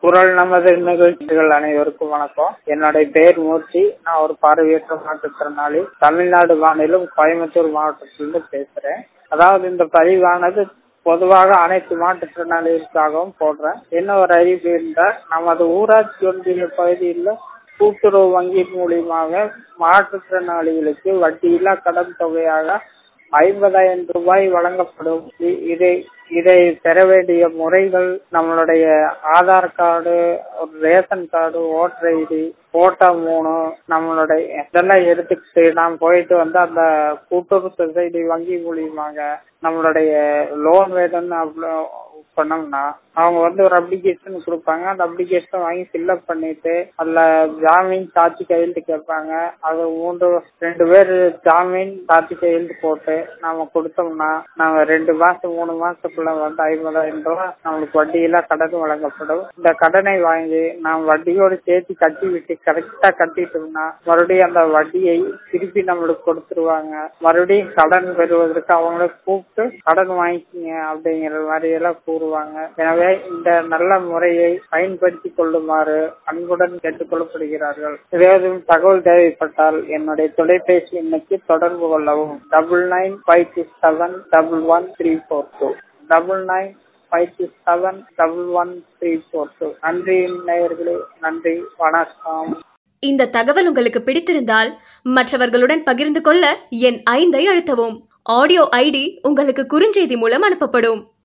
குரல் நமது நிகழ்ச்சிகள் அனைவருக்கும் வணக்கம் என்னுடைய பெயர் மூர்த்தி நான் ஒரு பார்வையற்ற மாற்றுத்திறனாளி தமிழ்நாடு மாநிலம் கோயம்புத்தூர் மாவட்டத்திலிருந்து பேசுறேன் அதாவது இந்த பதிவானது பொதுவாக அனைத்து மாற்றுத்திறனாளிகளுக்காகவும் போடுறேன் என்ன ஒரு அறிவு என்றால் நமது ஊராட்சி ஒன்றிய பகுதியில் கூட்டுறவு வங்கி மூலியமாக மாற்றுத்திறனாளிகளுக்கு வட்டியில்லா கடன் தொகையாக ஐம்பதாயிரம் ரூபாய் வழங்கப்படும் இ- இதை இதை பெற வேண்டிய முறைகள் நம்மளுடைய ஆதார் கார்டு ஒரு ration card voter ID photo மூணு நம்மளுடைய இதெல்லாம் எடுத்துக்கிட்டு நாம் போயிட்டு வந்து அந்த கூட்டுறவு சொசைட்டி வங்கி மூலியமாக நம்மளுடைய லோன் வேணும்னு அவ்வளோ பண்ணோம்னா அவங்க வந்து ஒரு அப்ளிகேஷன் கொடுப்பாங்க அந்த அப்ளிகேஷன் வாங்கி ஃபில்அப் பண்ணிட்டு அதுல ஜாமீன் சாட்சி கையெழுத்து கேட்பாங்க அது மூன்று ரெண்டு பேர் ஜாமீன் சாட்சி கையெழுத்து போட்டு நாம கொடுத்தோம்னா நாம ரெண்டு மாசம் மூணு மாசத்துக்குள்ள வந்து ஐம்பதாயிரம் ரூபாய் நம்மளுக்கு வட்டியெல்லாம் கடன் வழங்கப்படும் இந்த கடனை வாங்கி நாம் வட்டியோடு சேர்த்து கட்டி விட்டு கரெக்டா கட்டிட்டோம்னா மறுபடியும் அந்த வட்டியை திருப்பி நம்மளுக்கு கொடுத்துருவாங்க மறுபடியும் கடன் பெறுவதற்கு அவங்கள கூப்பிட்டு கடன் வாங்கிக்கிங்க அப்படிங்கிற மாதிரி எல்லாம் கூறுவாங்க எனவே இந்த நல்ல முறையை பயன்படுத்தி கொள்ளுமாறு அன்புடன் கேட்டுக்கொள்ளப்படுகிறார்கள் ஏதேனும் தகவல் தேவைப்பட்டால் என்னுடைய தொலைபேசி எண்ணுக்கு தொடர்பு கொள்ளவும் double nine five six seven double one three four two double nine five six seven double one three four two நன்றி நேயர்களே நன்றி வணக்கம் இந்த தகவல் உங்களுக்கு பிடித்திருந்தால் மற்றவர்களுடன் பகிர்ந்து கொள்ள என் ஐந்தை அழுத்தவும் ஆடியோ ஐடி உங்களுக்கு குறுஞ்செய்தி மூலம் அனுப்பப்படும்